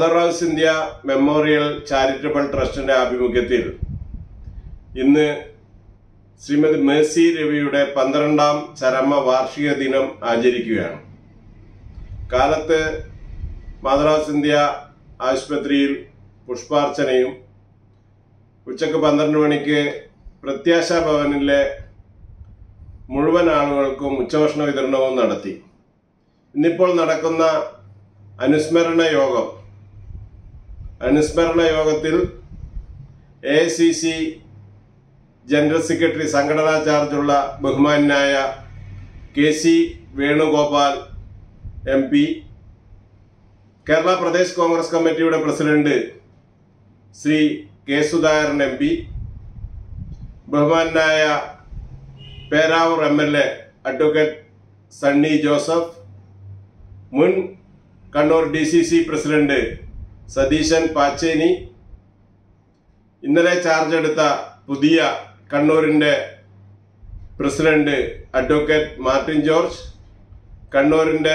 Mother house India memorial charitable ട്രസ്റ്റിന്റെ ആഭിമുഖ്യത്തിൽ ഇന്ന് ശ്രീമതി മേഴ്സി രവിയുടെ പന്ത്രണ്ടാം ചരമ വാർഷിക ദിനം ആചരിക്കുകയാണ് കാലത്ത് മദർ ഹൗസ് ഇന്ത്യ ആശുപത്രിയിൽ പുഷ്പാർച്ചനയും ഉച്ചക്ക് പന്ത്രണ്ട് മണിക്ക് പ്രത്യാശ ഭവനിലെ മുഴുവൻ ആളുകൾക്കും ഉച്ചഭക്ഷണ വിതരണവും നടത്തി ഇന്നിപ്പോൾ നടക്കുന്ന അനുസ്മരണ യോഗം അനുസ്മരണ യോഗത്തിൽ A C C general secretary സംഘടനാ ചാർജുള്ള ബഹുമാനായ K C Venugopal M P Kerala Pradesh Congress കമ്മിറ്റിയുടെ president Shri K Sudhakaran M P ബഹുമാനായ Peravoor M L A advocate Sunny Joseph മുൻ Kannur D C C president Satheesan Pacheni ഇന്നലെ ചാർജ് എടുത്ത പുതിയ കണ്ണൂരിൻ്റെ പ്രസിഡന്റ് അഡ്വക്കേറ്റ് മാർട്ടിൻ ജോർജ് കണ്ണൂരിൻ്റെ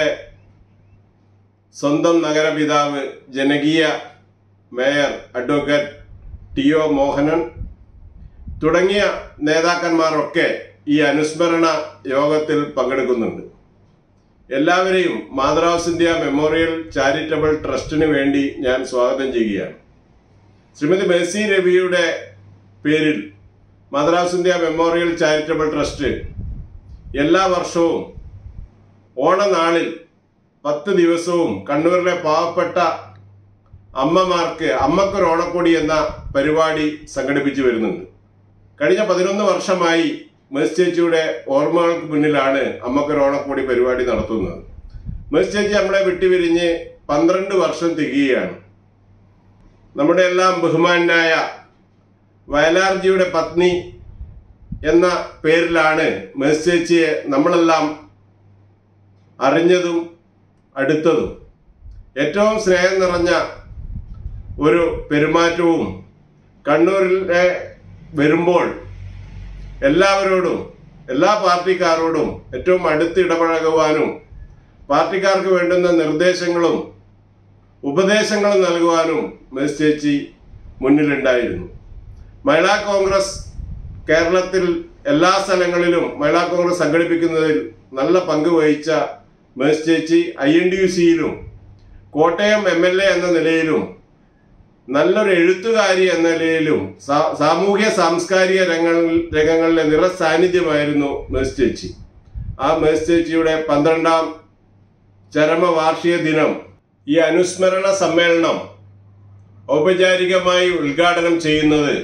സ്വന്തം നഗരപിതാവ് ജനകീയ mayor advocate T O Mohanan തുടങ്ങിയ നേതാക്കന്മാരൊക്കെ ഈ അനുസ്മരണ യോഗത്തിൽ പങ്കെടുക്കുന്നുണ്ട് എല്ലാവരെയും മാതൃഹൗസ് ഇന്ത്യ മെമ്മോറിയൽ ചാരിറ്റബിൾ ട്രസ്റ്റിന് വേണ്ടി ഞാൻ സ്വാഗതം ചെയ്യുകയാണ് ശ്രീമതി മേഴ്സി രവിയുടെ പേരിൽ Madras India memorial charitable trust എല്ലാ വർഷവും ഓണനാളിൽ പത്ത് ദിവസവും കണ്ണൂരിലെ പാവപ്പെട്ട അമ്മമാർക്ക് അമ്മക്കൊരു ഓണക്കൊടി എന്ന പരിപാടി സംഘടിപ്പിച്ചു വരുന്നുണ്ട് കഴിഞ്ഞ പതിനൊന്ന് വർഷമായി മേഴ്സ് ചേച്ചിയുടെ ഓർമ്മകൾക്ക് മുന്നിലാണ് അമ്മക്കൊരു ഓണക്കൊടി പരിപാടി നടത്തുന്നത് മേഴ്സ് ചേച്ചി നമ്മളെ വിട്ടുപിരിഞ്ഞ് പന്ത്രണ്ട് വർഷം തികയുകയാണ് നമ്മുടെ എല്ലാം ബഹുമാനായ വയലാർജിയുടെ പത്നി എന്ന പേരിലാണ് മേഴ്സ് ചേച്ചിയെ നമ്മളെല്ലാം അറിഞ്ഞതും അടുത്തതും ഏറ്റവും സ്നേഹം നിറഞ്ഞ ഒരു പെരുമാറ്റവും കണ്ണൂരിലെ വരുമ്പോൾ എല്ലാവരോടും എല്ലാ പാർട്ടിക്കാരോടും ഏറ്റവും അടുത്ത് ഇടപഴകുവാനും പാർട്ടിക്കാർക്ക് വേണ്ടുന്ന നിർദ്ദേശങ്ങളും ഉപദേശങ്ങളും നൽകുവാനും മേഴ്സ് ചേച്ചി മുന്നിലുണ്ടായിരുന്നു മഹിളാ കോൺഗ്രസ് കേരളത്തിൽ എല്ലാ സ്ഥലങ്ങളിലും മഹിളാ കോൺഗ്രസ് സംഘടിപ്പിക്കുന്നതിൽ നല്ല പങ്ക് വഹിച്ച മേഴ്സ് ചേച്ചി ഐ എൻ ഡി യു സിയിലും കോട്ടയം എം എൽ എ എന്ന നിലയിലും നല്ലൊരു എഴുത്തുകാരി എന്ന നിലയിലും സാ- സാമൂഹ്യ സാംസ്കാരിക രംഗങ്ങളിൽ രംഗങ്ങളിലെ നിറ സാന്നിധ്യമായിരുന്നു മേഴ്സ് ചേച്ചി ആ മേഴ്സ് ചേച്ചിയുടെ പന്ത്രണ്ടാം ചരമ വാർഷിക ദിനം ഈ അനുസ്മരണ സമ്മേളനം ഔപചാരികമായി ഉദ്ഘാടനം ചെയ്യുന്നത്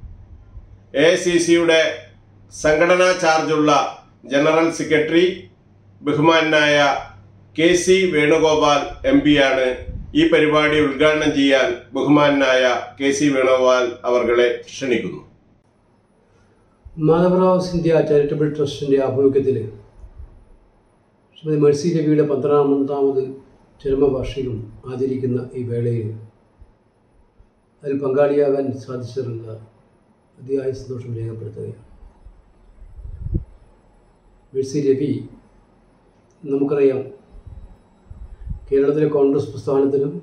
എ സി സിയുടെ സംഘടനാ ചാർജുള്ള ജനറൽ സെക്രട്ടറി ബഹുമാനായ കെ സി വേണുഗോപാൽ എം ആണ് ഈ പരിപാടി ഉദ്ഘാടനം ചെയ്യാൻ ബഹുമാനായ കെ സി വേണുഗോപാൽ അവർകളെ ക്ഷണിക്കുന്നു മാധവറാവ് ഇന്ത്യ ചാരിറ്റബിൾ ട്രസ്റ്റിൻ്റെ ആഭിമുഖ്യത്തിൽ ശ്രീമതി മേഴ്സി രവിയുടെ പന്ത്രണ്ടാമത് ചരമവാർഷികം ആചരിക്കുന്ന ഈ വേളയിൽ അതിൽ പങ്കാളിയാകാൻ സാധിച്ചതിലുള്ള അതിയായ സന്തോഷം രേഖപ്പെടുത്തുകയാണ് മേഴ്സി രവി നമുക്കറിയാം കേരളത്തിലെ കോൺഗ്രസ് പ്രസ്ഥാനത്തിനും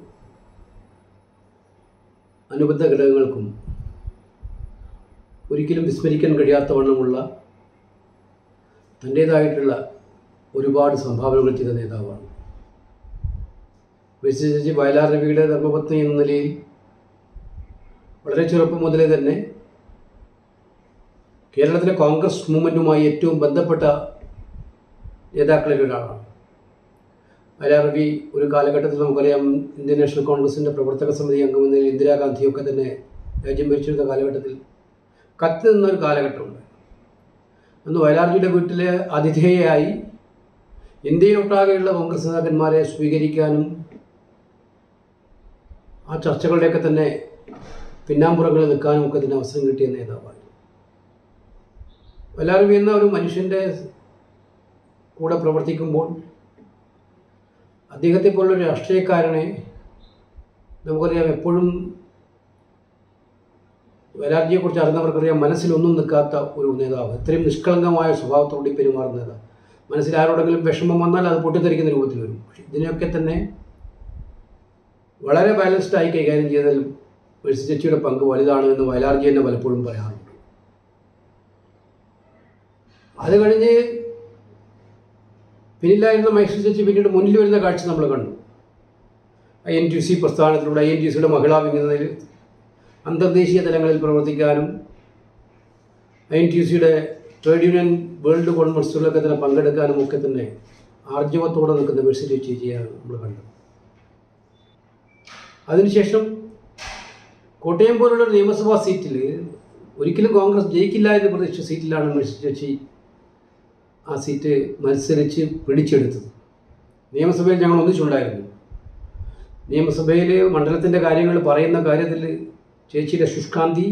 അനുബന്ധ ഘടകങ്ങൾക്കും ഒരിക്കലും വിസ്മരിക്കാൻ കഴിയാത്ത വണ്ണമുള്ള തൻ്റേതായിട്ടുള്ള ഒരുപാട് സംഭാവനകൾ ചെയ്ത നേതാവാണ് വിശേഷിച്ച് വയലാർ രവിയുടെ ധർമ്മപത്നി എന്ന നിലയിൽ വളരെ ചെറുപ്പം മുതലേ തന്നെ കേരളത്തിലെ കോൺഗ്രസ് മൂവ്മെൻറ്റുമായി ഏറ്റവും ബന്ധപ്പെട്ട നേതാക്കളിൽ ഒരാളാണ് വയലാർ രവി ഒരു കാലഘട്ടത്തിൽ നമുക്കറിയാം ഇന്ത്യൻ നാഷണൽ കോൺഗ്രസിൻ്റെ പ്രവർത്തക സമിതി അംഗമെന്ന നിലയിൽ ഇന്ദിരാഗാന്ധിയൊക്കെ തന്നെ രാജ്യം ഭരിച്ചിരുന്ന കാലഘട്ടത്തിൽ കത്ത് നിന്നൊരു കാലഘട്ടമുണ്ട് അന്ന് വയലാർജിയുടെ വീട്ടിലെ അതിഥേയായി ഇന്ത്യയിലൊട്ടാകെയുള്ള കോൺഗ്രസ് നേതാക്കന്മാരെ സ്വീകരിക്കാനും ആ ചർച്ചകളുടെയൊക്കെ തന്നെ പിന്നാമ്പുറങ്ങളിൽ നിൽക്കാനും ഒക്കെ ഇതിന് അവസരം കിട്ടിയ നേതാവായി വയലാർവി എന്ന ഒരു മനുഷ്യൻ്റെ കൂടെ പ്രവർത്തിക്കുമ്പോൾ അദ്ദേഹത്തെ പോലൊരു രാഷ്ട്രീയക്കാരനെ നമുക്കറിയാം എപ്പോഴും വയലാർജിയെക്കുറിച്ച് അറിഞ്ഞവർക്കറിയാം മനസ്സിലൊന്നും നിൽക്കാത്ത ഒരു നേതാവ് ഇത്രയും നിഷ്കളങ്കമായ സ്വഭാവത്തോടെ പെരുമാറുന്ന നേതാവ് മനസ്സിൽ ആരോടെങ്കിലും വിഷമം വന്നാൽ അത് പൊട്ടിത്തെറിക്കുന്ന രൂപത്തിൽ വരും പക്ഷെ ഇതിനെയൊക്കെ തന്നെ വളരെ ബാലൻസ്ഡ് ആയി കൈകാര്യം ചെയ്തതിൽ മേഴ്സി ചേച്ചിയുടെ പങ്ക് വലുതാണ് എന്ന് വയലാർജി തന്നെ പലപ്പോഴും പറയാറുണ്ട് അത് കഴിഞ്ഞ് പിന്നിലായിരുന്ന മേഴ്സി ചേച്ചി പിന്നീട് മുന്നിൽ വരുന്ന കാഴ്ച നമ്മൾ കണ്ടു ഐ എൻ ടി സി പ്രസ്ഥാനത്തിലൂടെ ഐ എൻ ടി സിയുടെ മഹിളാ വിങ്ങുന്നതിൽ അന്തർദേശീയ തലങ്ങളിൽ പ്രവർത്തിക്കാനും ഐ എൻ ടി സിയുടെ ട്രേഡ് യൂണിയൻ വേൾഡ് കോൺഫറൻസുകളിലൊക്കെ തന്നെ പങ്കെടുക്കാനും ഒക്കെ തന്നെ ആർജവത്തോടെ നിൽക്കുന്ന മേഴ്സി ചേച്ചിയാണ് നമ്മൾ കണ്ടത് അതിനുശേഷം കോട്ടയം പോലുള്ള ഒരു നിയമസഭാ സീറ്റിൽ ഒരിക്കലും കോൺഗ്രസ് ജയിക്കില്ല എന്ന് പ്രതീക്ഷിച്ച സീറ്റിലാണ് മേഴ്സി ചേച്ചി ആ സീറ്റ് മത്സരിച്ച് പിടിച്ചെടുത്തത് നിയമസഭയിൽ ഞങ്ങൾ ഒന്നിച്ചുണ്ടായിരുന്നു നിയമസഭയിൽ മണ്ഡലത്തിൻ്റെ കാര്യങ്ങൾ പറയുന്ന കാര്യത്തിൽ ചേച്ചിയുടെ ശുഷ്കാന്തി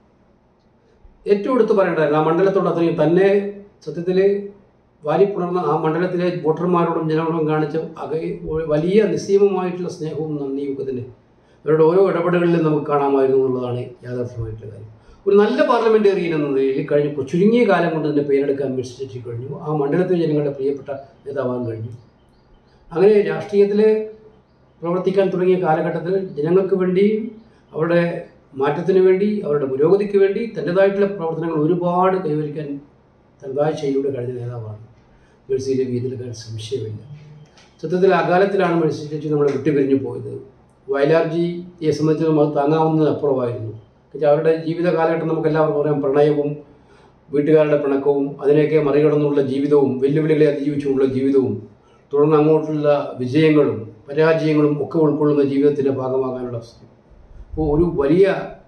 ഏറ്റവും എടുത്ത് പറയേണ്ടതായിരുന്നു ആ മണ്ഡലത്തോട് അത്രയും തന്നെ സത്യത്തിൽ വാരിപ്പുണർന്ന ആ മണ്ഡലത്തിലെ വോട്ടർമാരോടും ജനങ്ങളോടും കാണിച്ച അക വലിയ നിസ്സീമമായിട്ടുള്ള സ്നേഹവും നന്ദിയും ഒക്കെ തന്നെ അവരുടെ ഓരോ ഇടപെടലുകളിലും നമുക്ക് കാണാമായിരുന്നു എന്നുള്ളതാണ് യാഥാർത്ഥ്യമായിട്ടുള്ള കാര്യം ഒരു നല്ല പാർലമെൻറ്റേറിയൻ എന്ന നിലയിൽ കഴിഞ്ഞ ചുരുങ്ങിയ കാലം കൊണ്ട് തന്നെ പേരെടുക്കാൻ മേഴ്സിറ്റി കഴിഞ്ഞു ആ മണ്ഡലത്തിലെ ജനങ്ങളുടെ പ്രിയപ്പെട്ട നേതാവാൻ കഴിഞ്ഞു അങ്ങനെ രാഷ്ട്രീയത്തിൽ പ്രവർത്തിക്കാൻ തുടങ്ങിയ കാലഘട്ടത്തിൽ ജനങ്ങൾക്ക് വേണ്ടി അവരുടെ മാറ്റത്തിന് വേണ്ടി അവരുടെ പുരോഗതിക്ക് വേണ്ടി തൻ്റെതായിട്ടുള്ള പ്രവർത്തനങ്ങൾ ഒരുപാട് കൈവരിക്കാൻ തനതായ ശൈലിയുടെ കഴിഞ്ഞ നേതാവാണ് മേഴ്സി രവി ഇതിൽ കാര്യം സംശയമില്ല സത്യത്തിൽ അകാലത്തിലാണ് മേഴ്സി ചേച്ചി നമ്മളെ വിട്ടുപിരിഞ്ഞു പോയത് വയലാർജിയെ സംബന്ധിച്ചിടത്തോളം അത് താങ്ങാവുന്നത് അപ്പുറമായിരുന്നു എന്നുവെച്ചാൽ അവരുടെ ജീവിത കാലഘട്ടം നമുക്ക് എല്ലാവർക്കും അറിയാം പ്രണയവും വീട്ടുകാരുടെ പിണക്കവും അതിനെയൊക്കെ മറികടന്നുള്ള ജീവിതവും വെല്ലുവിളികളെ അതിജീവിച്ചുകൊണ്ടുള്ള ജീവിതവും തുടർന്ന് അങ്ങോട്ടുള്ള വിജയങ്ങളും പരാജയങ്ങളും ഒക്കെ ഉൾക്കൊള്ളുന്ന ജീവിതത്തിൻ്റെ ഭാഗമാകാനുള്ള അവസ്ഥ അപ്പോൾ ഒരു വലിയ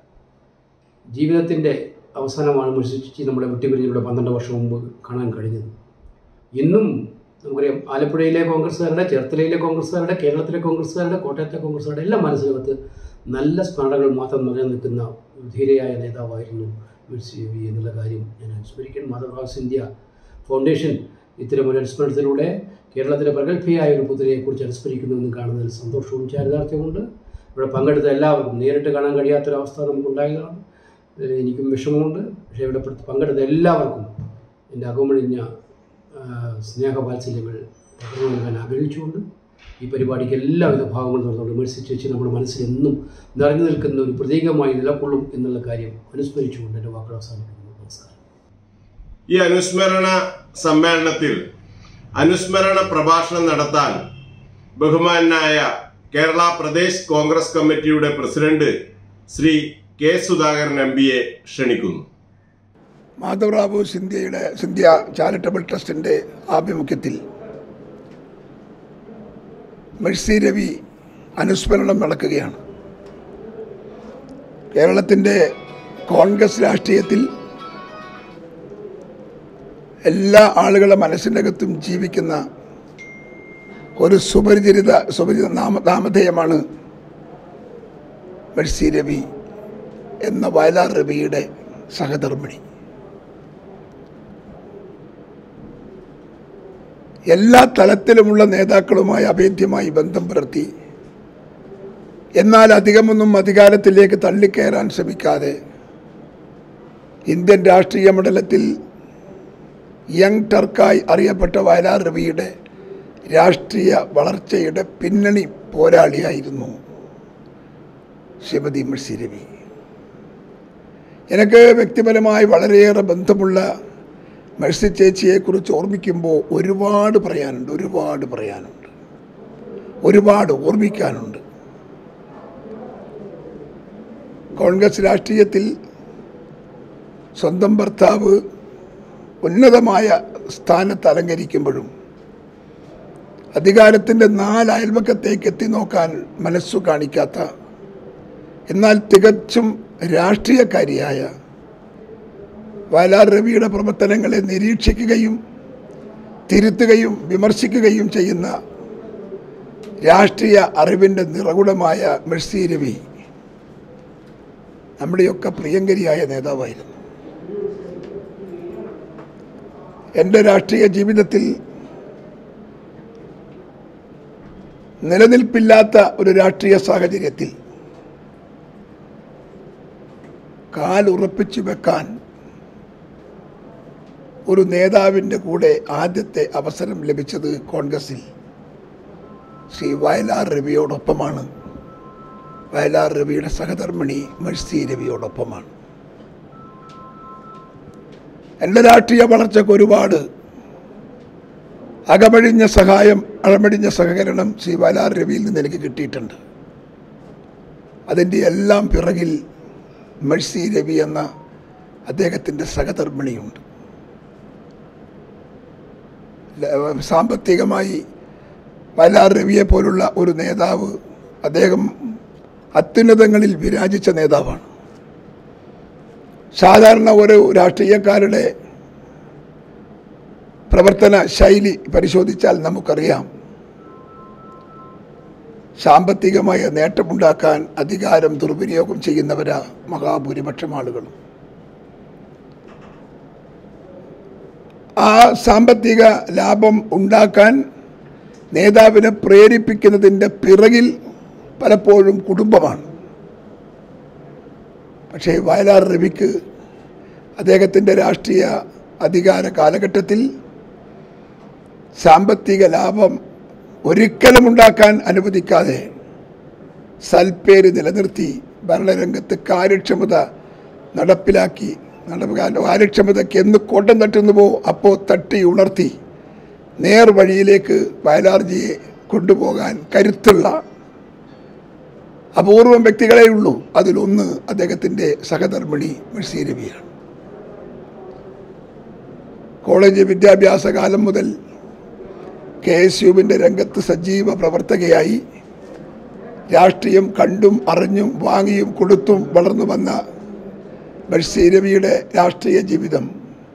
ജീവിതത്തിൻ്റെ അവസാനമാണ് മുൻസിച്ച് നമ്മളെ വിട്ടുപിരിഞ്ഞിലൂടെ പന്ത്രണ്ട് വർഷം മുമ്പ് കാണാൻ കഴിഞ്ഞത് ഇന്നും നമുക്കറിയാം ആലപ്പുഴയിലെ കോൺഗ്രസ്സുകാരുടെ ചേർത്തലയിലെ കോൺഗ്രസ്സുകാരുടെ കേരളത്തിലെ കോൺഗ്രസ്സുകാരുടെ കോട്ടയത്തെ കോൺഗ്രസ്സുകാരുടെ എല്ലാം മനസ്സിനകത്ത് നല്ല സ്മരണകൾ മാത്രം നിലനിൽക്കുന്ന ഒരു ധീരയായ നേതാവായിരുന്നു മേഴ്സി വി എന്നുള്ള കാര്യം ഞാൻ അനുസ്മരിക്കാൻ മാതൃഭാസ് ഇന്ത്യ ഫൗണ്ടേഷൻ ഇത്തരം ഒരു അനുസ്മരണത്തിലൂടെ കേരളത്തിലെ പ്രഗത്ഭയായ ഒരു പുത്രിയെക്കുറിച്ച് അനുസ്മരിക്കുന്നു എന്ന് കാണുന്നതിൽ സന്തോഷവും ചാരിതാർത്ഥ്യമുണ്ട് ഇവിടെ പങ്കെടുത്ത എല്ലാവർക്കും നേരിട്ട് കാണാൻ കഴിയാത്തൊരവസ്ഥ നമുക്കുണ്ടായതാണ് ഏഹ് എനിക്കും വിഷമമുണ്ട് പക്ഷേ ഇവിടെ പങ്കെടുത്ത എല്ലാവർക്കും എൻ്റെ അകമഴിഞ്ഞ സ്നേഹവാത്സല്യങ്ങൾ പകർന്നു നൽകാൻ ആഗ്രഹിച്ചുകൊണ്ട് ഈ പരിപാടിക്ക് എല്ലാവിധ ഭാവങ്ങളും നടന്നുകൊണ്ട് മേഴ്സി ചേച്ചി നമ്മുടെ മനസ്സിൽ എന്നും നിറഞ്ഞു നിൽക്കുന്ന ഒരു പ്രതീകമായി നിലകൊള്ളും എന്നുള്ള കാര്യം അനുസ്മരിച്ചുകൊണ്ട് എൻ്റെ വാക്കുകൾ അവസാനിപ്പിക്കുന്നു നമസ്കാരം ഈ അനുസ്മരണ സമ്മേളനത്തിൽ അനുസ്മരണ പ്രഭാഷണം നടത്താൻ ബഹുമാനായ കേരള പ്രദേശ് കോൺഗ്രസ് കമ്മിറ്റിയുടെ president Shri K Sudhakaran M പിയെ ക്ഷണിക്കുന്നു മാധവറാവു സിന്ധ്യയുടെ സിന്ധ്യ ചാരിറ്റബിൾ ട്രസ്റ്റിൻ്റെ ആഭിമുഖ്യത്തിൽ മെഴ്സി രവി അനുസ്മരണം നടക്കുകയാണ് കേരളത്തിൻ്റെ കോൺഗ്രസ് രാഷ്ട്രീയത്തിൽ എല്ലാ ആളുകളുടെ മനസ്സിൻ്റെ അകത്തും ജീവിക്കുന്ന ഒരു സുപരിചിത സുപരിചിത നാമ നാമധേയമാണ് മെഴ്സി രവി എന്ന വയലാർ രവിയുടെ സഹധർമ്മിണി എല്ലാ തലത്തിലുമുള്ള നേതാക്കളുമായി അഭേദ്യമായി ബന്ധം പുലർത്തി എന്നാൽ അധികമൊന്നും അധികാരത്തിലേക്ക് തള്ളിക്കയറാൻ ശ്രമിക്കാതെ ഇന്ത്യൻ രാഷ്ട്രീയ മണ്ഡലത്തിൽ യങ് ടർക്കായി അറിയപ്പെട്ട വയലാർ രവിയുടെ രാഷ്ട്രീയ വളർച്ചയുടെ പിന്നണി പോരാളിയായിരുന്നു ശ്രീമതി മെഴ്സി രവി എനിക്ക് വ്യക്തിപരമായി വളരെയേറെ ബന്ധമുള്ള മെഴ്സി ചേച്ചിയെക്കുറിച്ച് ഓർമ്മിക്കുമ്പോൾ ഒരുപാട് പറയാനുണ്ട് ഒരുപാട് പറയാനുണ്ട് ഒരുപാട് ഓർമ്മിക്കാനുണ്ട് കോൺഗ്രസ് രാഷ്ട്രീയത്തിൽ സ്വന്തം ഭർത്താവ് ഉന്നതമായ സ്ഥാനത്ത് അലങ്കരിക്കുമ്പോഴും അധികാരത്തിൻ്റെ നാല് അയൽപക്കത്തേക്ക് എത്തി നോക്കാൻ മനസ്സു കാണിക്കാത്ത എന്നാൽ തികച്ചും രാഷ്ട്രീയക്കാരിയായ വയലാർ രവിയുടെ പ്രവർത്തനങ്ങളെ നിരീക്ഷിക്കുകയും തിരുത്തുകയും വിമർശിക്കുകയും ചെയ്യുന്ന രാഷ്ട്രീയ അറിവിൻ്റെ നിറകുടമായ മെഴ്സി രവി നമ്മുടെയൊക്കെ പ്രിയങ്കരിയായ നേതാവായിരുന്നു എൻ്റെ രാഷ്ട്രീയ ജീവിതത്തിൽ നിലനിൽപ്പില്ലാത്ത ഒരു രാഷ്ട്രീയ സാഹചര്യത്തിൽ കാലുറപ്പിച്ചു വെക്കാൻ ഒരു നേതാവിൻ്റെ കൂടെ ആദ്യത്തെ അവസരം ലഭിച്ചത് കോൺഗ്രസിൽ ശ്രീ വയലാർ രവിയോടൊപ്പമാണ് വയലാർ രവിയുടെ സഹധർമ്മിണി മെഴ്സി രവിയോടൊപ്പമാണ് എൻ്റെ രാഷ്ട്രീയ വളർച്ചയ്ക്ക് ഒരുപാട് അകമഴിഞ്ഞ സഹായം അകമഴിഞ്ഞ സഹകരണം ശ്രീ വയലാർ രവിയിൽ നിന്ന് എനിക്ക് കിട്ടിയിട്ടുണ്ട് അതിൻ്റെ എല്ലാം പിറകിൽ മെഴ്സി രവി എന്ന അദ്ദേഹത്തിൻ്റെ സഹധർമ്മിണിയുണ്ട് ല- സാമ്പത്തികമായി വയലാർ രവിയെ പോലുള്ള ഒരു നേതാവ് അദ്ദേഹം അത്യുന്നതങ്ങളിൽ വിരാജിച്ച നേതാവാണ് സാധാരണ ഒരു രാഷ്ട്രീയക്കാരുടെ പ്രവർത്തന ശൈലി പരിശോധിച്ചാൽ നമുക്കറിയാം സാമ്പത്തികമായ നേട്ടമുണ്ടാക്കാൻ അധികാരം ദുർവിനിയോഗം ചെയ്യുന്നവരാ മഹാഭൂരിപക്ഷം ആളുകളും ആ സാമ്പത്തിക ലാഭം ഉണ്ടാക്കാൻ നേതാവിനെ പ്രേരിപ്പിക്കുന്നതിൻ്റെ പിറകിൽ പലപ്പോഴും കുടുംബമാണ് പക്ഷേ വയലാർ രവിക്ക് അദ്ദേഹത്തിൻ്റെ രാഷ്ട്രീയ അധികാര കാലഘട്ടത്തിൽ സാമ്പത്തിക ലാഭം ഒരിക്കലും ഉണ്ടാക്കാൻ അനുവദിക്കാതെ സൽപ്പേര് നിലനിർത്തി ഭരണരംഗത്ത് കാര്യക്ഷമത നടപ്പിലാക്കി നടപ്പിലാ കാര്യക്ഷമതയ്ക്ക് എന്ന് കോട്ടം തട്ടുന്നുവോ അപ്പോൾ തട്ടി ഉണർത്തി നേർവഴിയിലേക്ക് വയലാർജിയെ കൊണ്ടുപോകാൻ കരുത്തുള്ള അപൂർവം വ്യക്തികളേ ഉള്ളൂ അതിലൊന്ന് അദ്ദേഹത്തിൻ്റെ സഹധർമ്മിണി മെഴ്സി രവിയാണ് കോളേജ് വിദ്യാഭ്യാസ കാലം മുതൽ കെ എസ് യുവിൻ്റെ രംഗത്ത് സജീവ പ്രവർത്തകയായി രാഷ്ട്രീയം കണ്ടും അറിഞ്ഞും വാങ്ങിയും കൊടുത്തും വളർന്നു വന്ന മെഴ്സി രവിയുടെ രാഷ്ട്രീയ ജീവിതം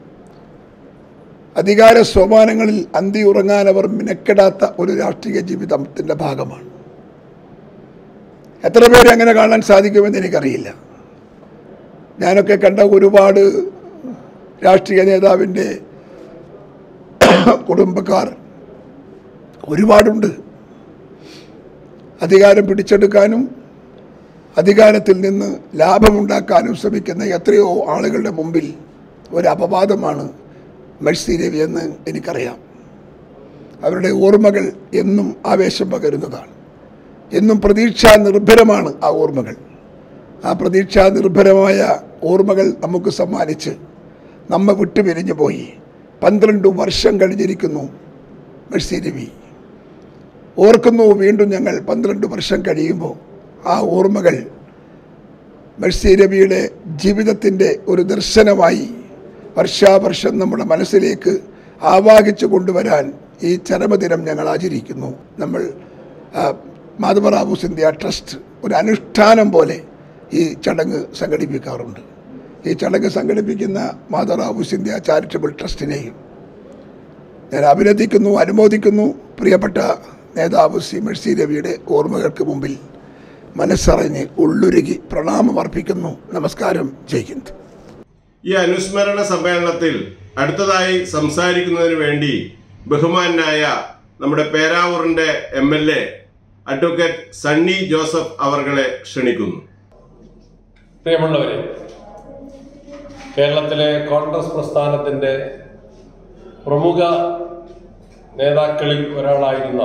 അധികാര സോപാനങ്ങളിൽ അന്തി ഉറങ്ങാൻ അവർ മിനക്കെടാത്ത ഒരു രാഷ്ട്രീയ ജീവിതത്തിൻ്റെ ഭാഗമാണ് എത്ര പേര് അങ്ങനെ കാണാൻ സാധിക്കുമെന്ന് എനിക്കറിയില്ല ഞാനൊക്കെ കണ്ട ഒരുപാട് രാഷ്ട്രീയ നേതാവിൻ്റെ കുടുംബക്കാർ ഒരുപാടുണ്ട് അധികാരം പിടിച്ചെടുക്കാനും അധികാരത്തിൽ നിന്ന് ലാഭമുണ്ടാക്കാനും ശ്രമിക്കുന്ന എത്രയോ ആളുകളുടെ മുമ്പിൽ ഒരു അപവാദമാണ് മെഴ്സി രവി എന്ന് എനിക്കറിയാം അവരുടെ ഓർമ്മകൾ എന്നും ആവേശം പകരുന്നതാണ് എന്നും പ്രതീക്ഷാ നിർഭരമാണ് ആ ഓർമ്മകൾ ആ പ്രതീക്ഷാ നിർഭരമായ ഓർമ്മകൾ നമുക്ക് സമ്മാനിച്ച് നമ്മെ വിട്ടുപിരിഞ്ഞു പോയി പന്ത്രണ്ട് വർഷം കഴിഞ്ഞിരിക്കുന്നു മെഴ്സി രവി ഓർക്കുന്നു വീണ്ടും ഞങ്ങൾ പന്ത്രണ്ട് വർഷം കഴിയുമ്പോൾ ആ ഓർമ്മകൾ മെഴ്സി രവിയുടെ ജീവിതത്തിൻ്റെ ഒരു ദർശനമായി വർഷാവർഷം നമ്മുടെ മനസ്സിലേക്ക് ആവാഹിച്ചു കൊണ്ടുവരാൻ ഈ ചരമദിനം ഞങ്ങൾ ആചരിക്കുന്നു നമ്മൾ ആ, മാധവറാവു സിന്ധ്യ ട്രസ്റ്റ് ഒരു അനുഷ്ഠാനം പോലെ ഈ ചടങ്ങ് സംഘടിപ്പിക്കാറുണ്ട് ഈ ചടങ്ങ് സംഘടിപ്പിക്കുന്ന മാധവറാവു സിന്ധ്യ ചാരിറ്റബിൾ ട്രസ്റ്റിനെയും ഞാൻ അഭിനന്ദിക്കുന്നു അനുമോദിക്കുന്നു പ്രിയപ്പെട്ട നേതാവ് സി മെഴ്സി രവിയുടെ ഓർമ്മകൾക്ക് മുമ്പിൽ മനസ്സറിഞ്ഞ് ഉള്ളുരുകി പ്രണാമം അർപ്പിക്കുന്നു നമസ്കാരം ജയ്ഹിന്ദ് ഈ അനുസ്മരണ സമ്മേളനത്തിൽ അടുത്തതായി സംസാരിക്കുന്നതിന് വേണ്ടി ബഹുമാനായ നമ്മുടെ പേരാവൂറിന്റെ M L A advocate Sunny Joseph അവർകളെ ക്ഷണിക്കുന്നു പ്രിയമുള്ളവരെ കേരളത്തിലെ കോൺഗ്രസ് പ്രസ്ഥാനത്തിൻ്റെ പ്രമുഖ നേതാക്കളിൽ ഒരാളായിരുന്ന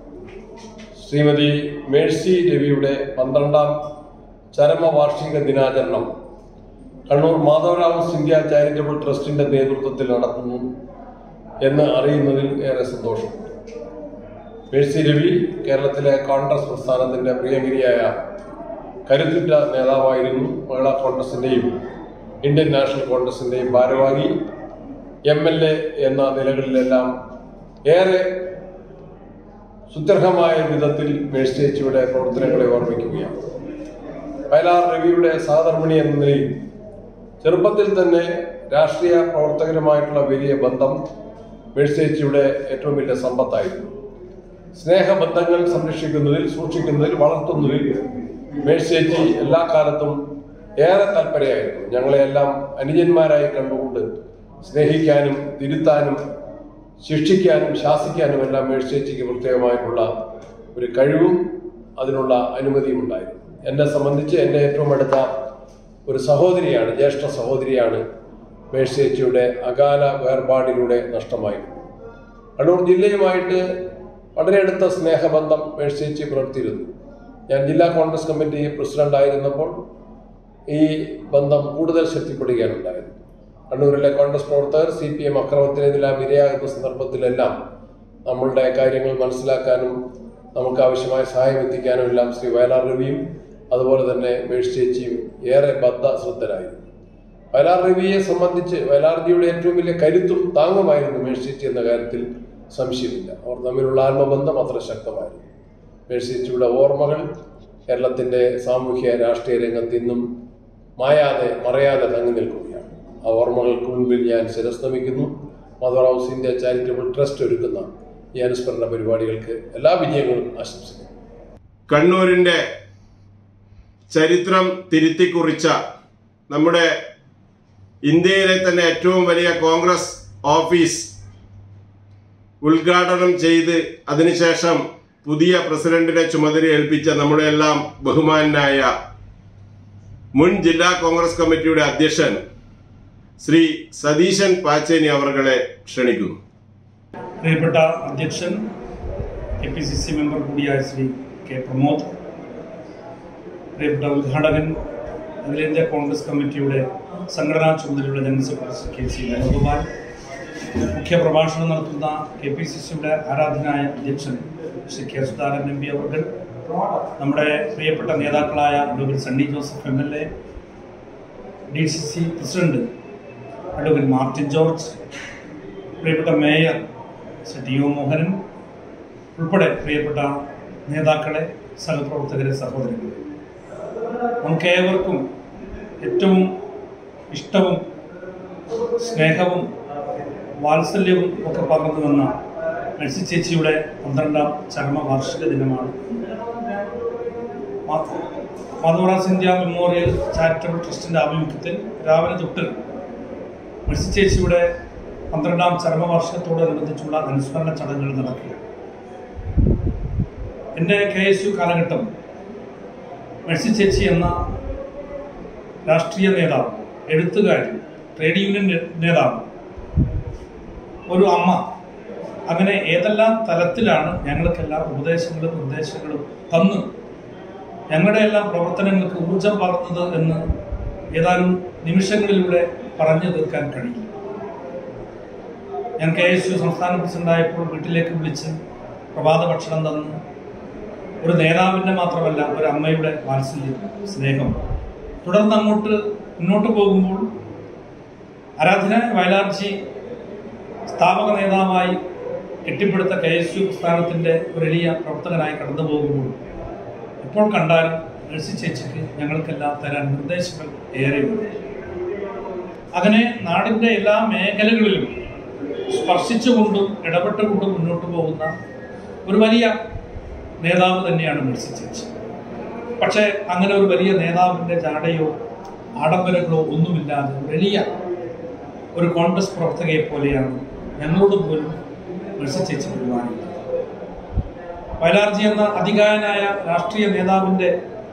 ശ്രീമതി മേഴ്സി രവിയുടെ പന്ത്രണ്ടാം ചരമവാർഷിക ദിനാചരണം കണ്ണൂർ മാധവരാവ് സിന്ധ്യ ചാരിറ്റബിൾ ട്രസ്റ്റിന്റെ നേതൃത്വത്തിൽ നടത്തുന്നു എന്ന് അറിയുന്നതിൽ ഏറെ സന്തോഷം മേഴ്സി രവി കേരളത്തിലെ കോൺഗ്രസ് പ്രസ്ഥാനത്തിന്റെ പ്രിയങ്കരിയായ കരുത്തുറ്റ നേതാവായിരുന്നു മഹിളാ കോൺഗ്രസിന്റെയും ഇന്ത്യൻ നാഷണൽ കോൺഗ്രസിന്റെയും ഭാരവാഹി എം എൽ എ എന്ന നിലകളിലെല്ലാം ഏറെ സുദൃഢമായ വിധത്തിൽ മേഴ്സിയേച്ചിയുടെ പ്രവർത്തനങ്ങളെ ഓർമ്മിക്കുകയാണ് വയലാർ രവിയുടെ സഹധർമ്മിണി എന്ന നിലയിൽ ചെറുപ്പത്തിൽ തന്നെ രാഷ്ട്രീയ പ്രവർത്തകരുമായിട്ടുള്ള വലിയ ബന്ധം മേഴ്സിയേച്ചിയുടെ ഏറ്റവും വലിയ സമ്പത്തായിരുന്നു സ്നേഹബന്ധങ്ങൾ സംരക്ഷിക്കുന്നതിൽ സൂക്ഷിക്കുന്നതിൽ വളർത്തുന്നതിൽ മേഴ്സേച്ചി എല്ലാ കാലത്തും ഏറെ താല്പര്യമായിരുന്നു ഞങ്ങളെയെല്ലാം അനുജന്മാരായി കണ്ടുകൊണ്ട് സ്നേഹിക്കാനും തിരുത്താനും ശിക്ഷിക്കാനും ശാസിക്കാനും എല്ലാം മേഴ്സേച്ചിക്ക് പ്രത്യേകമായിട്ടുള്ള ഒരു കഴിവും അതിനുള്ള അനുമതിയും ഉണ്ടായിരുന്നു എന്നെ സംബന്ധിച്ച് എൻ്റെ ഏറ്റവും അടുത്ത ഒരു സഹോദരിയാണ് ജ്യേഷ്ഠ സഹോദരിയാണ് മേഴ്സേച്ചിയുടെ അകാല വേർപാടിലൂടെ നഷ്ടമായിരുന്നു കണ്ണൂർ ജില്ലയുമായിട്ട് വളരെ അടുത്ത സ്നേഹബന്ധം മേഴ്സേച്ചി പുലർത്തിയിരുന്നു ഞാൻ ജില്ലാ കോൺഗ്രസ് കമ്മിറ്റി പ്രസിഡന്റ് ആയിരുന്നപ്പോൾ ഈ ബന്ധം കൂടുതൽ ശക്തിപ്പെടുകയാണ് ഉണ്ടായത് കണ്ണൂരിലെ കോൺഗ്രസ് പ്രവർത്തകർ സി പി എം അക്രമത്തിനെതിരെ ഇരയാകുന്ന സന്ദർഭത്തിലെല്ലാം നമ്മളുടെ കാര്യങ്ങൾ മനസ്സിലാക്കാനും നമുക്ക് ആവശ്യമായ സഹായം എത്തിക്കാനും എല്ലാം ശ്രീ വയലാർ രവിയും അതുപോലെ തന്നെ മേഴ്സ് ചേച്ചിയും ഏറെ ബദ്ധ ശ്രദ്ധരായിരുന്നു വയലാർ രവിയെ സംബന്ധിച്ച് വയലാർജിയുടെ ഏറ്റവും വലിയ കരുത്തും താങ്ങുമായിരുന്നു മേഴ്സ് ചേച്ചി എന്ന കാര്യത്തിൽ സംശയമില്ല അവർ തമ്മിലുള്ള ആത്മബന്ധം അത്ര ശക്തമായിരുന്നു മേഴ്സ് ചേച്ചിയുടെ ഓർമ്മകൾ കേരളത്തിന്റെ സാമൂഹ്യ രാഷ്ട്രീയ രംഗത്ത് ഇന്നും മായാതെ മറയാതെ തങ്ങി നിൽക്കുകയാണ് ആ ഓർമ്മകൾക്ക് മുൻപിൽ ഞാൻ ശിരസ് നമിക്കുന്നു mother house India charitable trust ഒരുക്കുന്ന ഈ അനുസ്മരണ പരിപാടികൾക്ക് എല്ലാ വിജയങ്ങളും ആശംസിക്കുന്നു കണ്ണൂരിന്റെ ചരിത്രം തിരുത്തിക്കുറിച്ച നമ്മുടെ ഇന്ത്യയിലെ തന്നെ ഏറ്റവും വലിയ കോൺഗ്രസ് ഓഫീസ് ഉദ്ഘാടനം ചെയ്ത് അതിനുശേഷം പുതിയ പ്രസിഡന്റിനെ ചുമതല ഏൽപ്പിച്ച നമ്മുടെ എല്ലാം ബഹുമാനായ മുൻ ജില്ലാ കോൺഗ്രസ് കമ്മിറ്റിയുടെ അധ്യക്ഷൻ ശ്രീ സതീശൻ പാച്ചേനി അവർകളെ ക്ഷണിക്കുന്നു പ്രിയപ്പെട്ട അധ്യക്ഷൻ K P C C member കൂടിയായ ശ്രീ കെ പ്രമോദ് പ്രിയപ്പെട്ട ഉദ്ഘാടകൻ അഖിലേന്ത്യാ കോൺഗ്രസ് കമ്മിറ്റിയുടെ സംഘടനാ ചുമതലയുടെ general secretary K C Venugopal മുഖ്യ പ്രഭാഷണം നടത്തുന്ന കെ പി സി സിയുടെ ആരാധനായ അധ്യക്ഷൻ Shri K Sudhakaran M P അവർ നമ്മുടെ പ്രിയപ്പെട്ട നേതാക്കളായ advocate Sunny Joseph M L A D C C president advocate Martin George പ്രിയപ്പെട്ട mayor Shri T O Mohanan ഉൾപ്പെടെ പ്രിയപ്പെട്ട നേതാക്കളെ സഹപ്രവർത്തകരെ സഹോദരങ്ങളെ നമുക്ക് ഏവർക്കും ഏറ്റവും ഇഷ്ടവും സ്നേഹവും വാത്സല്യവും ഒക്കെ പകർന്നു വന്ന മെഴ്സി ചേച്ചിയുടെ പന്ത്രണ്ടാം ചരമവാർഷിക ദിനമാണ് മാധവറാസ് ഇന്ത്യ മെമ്മോറിയൽ ചാരിറ്റബിൾ ട്രസ്റ്റിന്റെ ആഭിമുഖ്യത്തിൽ രാവിലെ തൊട്ട് മെഴ്സി ചേച്ചിയുടെ പന്ത്രണ്ടാം ചരമവാർഷികത്തോടനുബന്ധിച്ചുള്ള അനുസ്മരണ ചടങ്ങുകൾ നടക്കുക എൻ്റെ കെ എസ് യു കാലഘട്ടം മെഴ്സി ചേച്ചി എന്ന രാഷ്ട്രീയ നേതാവ് എഴുത്തുകാരി ട്രേഡ് യൂണിയൻ നേ- നേതാവ് ഒരു അമ്മ അങ്ങനെ ഏതെല്ലാം തലത്തിലാണ് ഞങ്ങൾക്കെല്ലാം ഉപദേശങ്ങളും നിർദ്ദേശങ്ങളും തന്ന് ഞങ്ങളുടെ എല്ലാം പ്രവർത്തനങ്ങൾക്ക് ഊർജം പകർന്നത് എന്ന് ഏതാനും നിമിഷങ്ങളിലൂടെ പറഞ്ഞു തീർക്കാൻ കഴിയും ഞാൻ കെ എസ് യു സംസ്ഥാന പ്രസിഡന്റായപ്പോൾ വീട്ടിലേക്ക് വിളിച്ച് പ്രഭാത ഭക്ഷണം തന്ന് ഒരു നേതാവിൻ്റെ മാത്രമല്ല ഒരു അമ്മയുടെ വാത്സല്യം സ്നേഹം തുടർന്ന് അങ്ങോട്ട് മുന്നോട്ട് പോകുമ്പോൾ ആരാധന വയലാർജി സ്ഥാപക നേതാവായി കെട്ടിപ്പടുത്ത കെ എസ് യു പ്രസ്ഥാനത്തിൻ്റെ ഒരു എളിയ പ്രവർത്തകനായി കടന്നു പോകുമ്പോൾ ഇപ്പോൾ കണ്ടാലും മേഴ്സി ചേച്ചിക്ക് ഞങ്ങൾക്കെല്ലാം തരാൻ നിർദ്ദേശങ്ങൾ ഏറെയുണ്ട് അങ്ങനെ നാടിൻ്റെ എല്ലാ മേഖലകളിലും സ്പർശിച്ചുകൊണ്ടും ഇടപെട്ടുകൊണ്ടും മുന്നോട്ട് പോകുന്ന ഒരു വലിയ നേതാവ് തന്നെയാണ് മേഴ്സി ചേച്ചി പക്ഷേ അങ്ങനെ ഒരു വലിയ നേതാവിൻ്റെ ജാടയോ ആഡംബരങ്ങളോ ഒന്നുമില്ലാതെ ഒരു എളിയ ഒരു കോൺഗ്രസ് പ്രവർത്തകയെ പോലെയാണ് ഞങ്ങളോട് പോലും മേഴ്സി ചേച്ചി പെരുമാറിയത് വയലാർജി എന്ന അധികാരനായ രാഷ്ട്രീയ നേതാവിൻ്റെ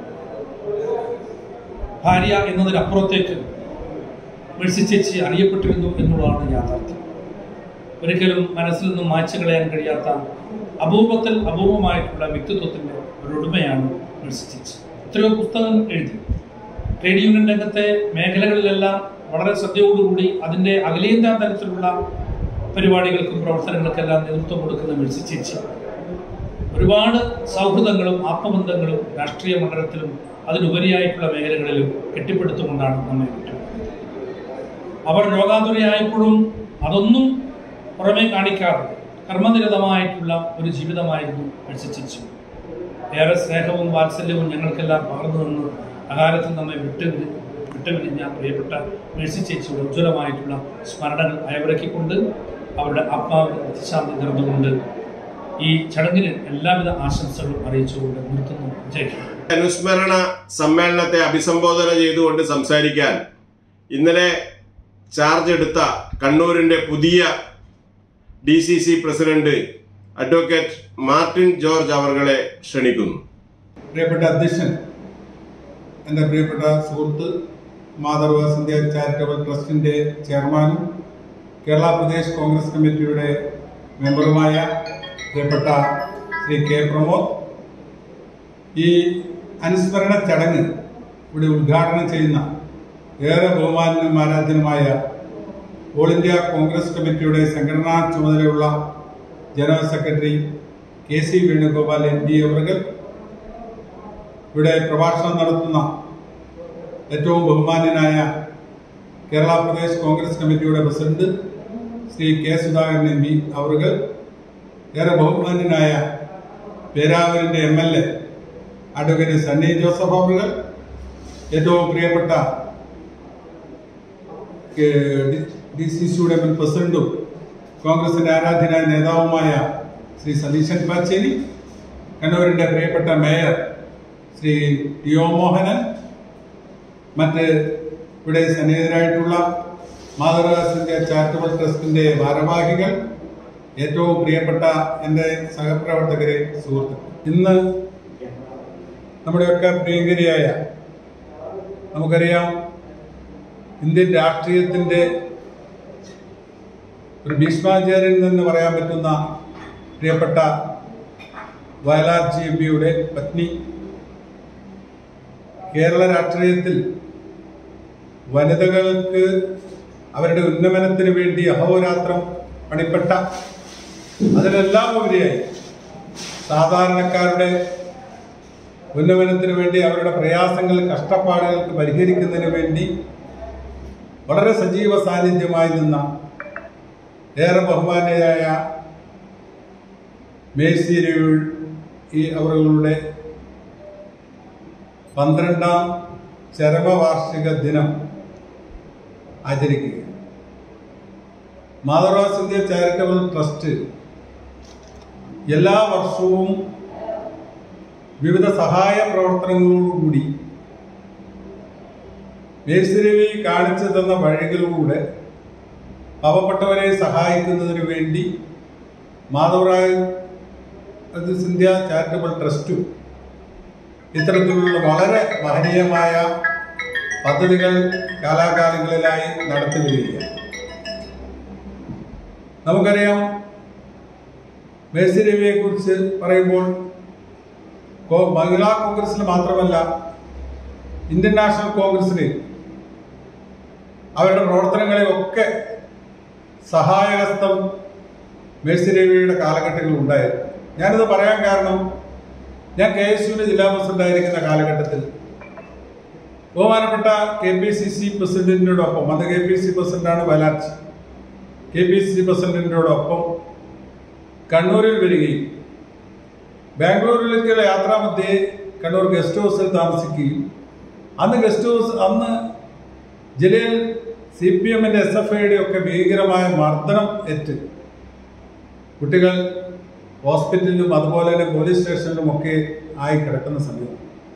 ഭാര്യ എന്നതിനപ്പുറത്തേക്ക് മേഴ്സി ചേച്ചി അറിയപ്പെട്ടിരുന്നു എന്നുള്ളതാണ് യാഥാർത്ഥ്യം ഒരിക്കലും മനസ്സിൽ നിന്നും മായ്ച്ചു കളയാൻ കഴിയാത്ത അപൂർവത്തിൽ അപൂർവമായിട്ടുള്ള വ്യക്തിത്വത്തിൻ്റെ ഒരു ഉടമയാണ് മേഴ്സി ചേച്ചി എത്രയോ പുസ്തകങ്ങൾ എഴുതി ട്രേഡ് യൂണിയൻ രംഗത്തെ മേഖലകളിലെല്ലാം വളരെ ശ്രദ്ധയോടുകൂടി അതിൻ്റെ അഖിലേന്ത്യാ തലത്തിലുള്ള പരിപാടികൾക്കും പ്രവർത്തനങ്ങൾക്കെല്ലാം നേതൃത്വം കൊടുക്കുന്ന മേഴ്സി ചേച്ചി ഒരുപാട് സൗഹൃദങ്ങളും ആത്മബന്ധങ്ങളും രാഷ്ട്രീയ മണ്ഡലത്തിലും അതിനുപരിയായിട്ടുള്ള മേഖലകളിലും കെട്ടിപ്പടുത്തുകൊണ്ടാണ് നമ്മെ വിട്ടുപോകുന്നത് അവർ രോഗാതുരയായപ്പോഴും അതൊന്നും പുറമേ കാണിക്കാതെ കർമ്മനിരതമായിട്ടുള്ള ഒരു ജീവിതമായിരുന്നു മേഴ്സിച്ചു ഏറെ സ്നേഹവും വാത്സല്യവും ഞങ്ങൾക്കെല്ലാം പകർന്നു നിന്ന് അകാലത്തിൽ നമ്മെ വിട്ടുപിരി വിട്ടുപിരിഞ്ഞ പ്രിയപ്പെട്ട മേഴ്സി ചേച്ചിയുടെ ഉജ്ജ്വലമായിട്ടുള്ള സ്മരണകൾ അയവിറക്കിക്കൊണ്ട് അവരുടെ ആത്മാവിന് അതിശാന്തി നിറന്നുകൊണ്ട് ഈ ചടങ്ങിന് എല്ലാവിധ ആശംസകളും അറിയിച്ചുകൊണ്ട് നിർത്തുന്നു ജയിക്കും അനുസ്മരണ സമ്മേളനത്തെ അഭിസംബോധന ചെയ്തുകൊണ്ട് സംസാരിക്കാൻ ഇന്നലെ ചാർജ് എടുത്ത കണ്ണൂരിന്റെ പുതിയ D C C president advocate Martin George അവർകളെ ക്ഷണിക്കുന്നു പ്രിയപ്പെട്ട അധ്യക്ഷൻ എൻ്റെ പ്രിയപ്പെട്ട സുഹൃത്ത് മാധവ ഇന്ത്യ ചാരിറ്റബിൾ ട്രസ്റ്റിൻ്റെ ചെയർമാനും കേരള പ്രദേശ് കോൺഗ്രസ് കമ്മിറ്റിയുടെ മെമ്പറുമായ പ്രിയപ്പെട്ട ശ്രീ കെ പ്രമോദ് ഈ അനുസ്മരണ ചടങ്ങ് ഇവിടെ ഉദ്ഘാടനം ചെയ്യുന്ന ഏറെ ബഹുമാനും ആരാധ്യനുമായ ഓൾ ഇന്ത്യ കോൺഗ്രസ് കമ്മിറ്റിയുടെ സംഘടനാ ചുമതലയുള്ള general secretary K C Venugopal M P അവർകൾ ഇവിടെ പ്രഭാഷണം നടത്തുന്ന ഏറ്റവും ബഹുമാന്യനായ കേരള പ്രദേശ് കോൺഗ്രസ് കമ്മിറ്റിയുടെ president Shri K Sudhakaran M P അവർകൾ ഏറെ ബഹുമാന്യനായ പേരാവൂരിന്റെ M L A advocate Sunny Joseph അവർകൾ ഏറ്റവും പ്രിയപ്പെട്ട ഡി സി സിയുടെ മുൻ പ്രസിഡന്റും കോൺഗ്രസിന്റെ ആരാധ്യനായ നേതാവുമായ ശ്രീ സതീശൻ പാച്ചേരി കണ്ണൂരിന്റെ പ്രിയപ്പെട്ട mayor Shri T O Mohanan മറ്റ് ഇവിടെ സന്നിഹിതരായിട്ടുള്ള മാതൃകാസിന്റെ ചാരിറ്റബിൾ ട്രസ്റ്റിന്റെ ഭാരവാഹികൾ ഏറ്റവും പ്രിയപ്പെട്ട എൻ്റെ സഹപ്രവർത്തകരെ സുഹൃത്തുക്കൾ ഇന്ന് നമ്മുടെയൊക്കെ പ്രിയങ്കരിയായ നമുക്കറിയാം ഇന്ത്യൻ രാഷ്ട്രീയത്തിന്റെ ഒരു ഭീഷ്മാചാര്യൻ എന്ന് പറയാൻ പറ്റുന്ന പ്രിയപ്പെട്ട വയലാർ ജി എം പിയുടെ പത്നി കേരള രാഷ്ട്രീയത്തിൽ വനിതകൾക്ക് അവരുടെ ഉന്നമനത്തിന് വേണ്ടി അഹോരാത്രം പണിപ്പെട്ട അതിലെല്ലാം ഉപരിയായി സാധാരണക്കാരുടെ ഉന്നമനത്തിന് വേണ്ടി അവരുടെ പ്രയാസങ്ങൾ കഷ്ടപ്പാടുകൾക്ക് പരിഹരിക്കുന്നതിന് വേണ്ടി വളരെ സജീവ സാന്നിധ്യമായി നിന്ന ഏറെ ബഹുമാന്യയായ മേഴ്സി രവി ഈ അവരുടെ പന്ത്രണ്ടാം ചരമവാർഷിക ദിനം ആചരിക്കുക മാധവറാസ് ഇന്ത്യ ചാരിറ്റബിൾ ട്രസ്റ്റ് എല്ലാ വർഷവും വിവിധ സഹായ പ്രവർത്തനങ്ങളോടുകൂടി മേഴ്സിരവി കാണിച്ചു തന്ന വഴികളിലൂടെ പാവപ്പെട്ടവരെ സഹായിക്കുന്നതിന് വേണ്ടി മാധവറായ ഇന്ത്യ ചാരിറ്റബിൾ ട്രസ്റ്റും ഇത്തരത്തിലുള്ള വളരെ മഹനീയമായ പദ്ധതികൾ കാലാകാലങ്ങളിലായി നടത്തി വരികയാണ് നമുക്കറിയാം മേഴ്സി രവിയെ കുറിച്ച് പറയുമ്പോൾ കോ- മഹിളാ കോൺഗ്രസിൽ മാത്രമല്ല ഇന്ത്യൻ നാഷണൽ കോൺഗ്രസിൽ അവരുടെ പ്രവർത്തനങ്ങളെ ഒക്കെ സഹായഹസ്തം മേഴ്സി രവിയുടെ കാലഘട്ടങ്ങളിൽ ഉണ്ടായിരുന്നു ഞാനിത് പറയാൻ കാരണം ഞാൻ കെ എസ് യുവിന്റെ ജില്ലാ പ്രസിഡന്റ് ആയിരിക്കുന്ന കാലഘട്ടത്തിൽ ബഹുമാനപ്പെട്ട കെ പി സി സി പ്രസിഡന്റിനോടൊപ്പം അന്ന് കെ പി സി പ്രസിഡന്റാണ് വലാച്ചി കെ പി സി സി പ്രസിഡന്റിനോടൊപ്പം കണ്ണൂരിൽ വരികയും ബാംഗ്ലൂരിലേക്കുള്ള യാത്രാമധ്യേ കണ്ണൂർ ഗസ്റ്റ് ഹൗസിൽ താമസിക്കുകയും അന്ന് ഗസ്റ്റ് ഹൗസ് അന്ന് ജില്ലയിൽ സി പി എമ്മിന്റെ എസ് എഫ് ഐയുടെ ഒക്കെ ഭീകരമായ മർദ്ദനം ഏറ്റ് കുട്ടികൾ ഹോസ്പിറ്റലിലും അതുപോലെ തന്നെ പോലീസ് സ്റ്റേഷനിലും ഒക്കെ ആയി കിടക്കുന്ന സമയം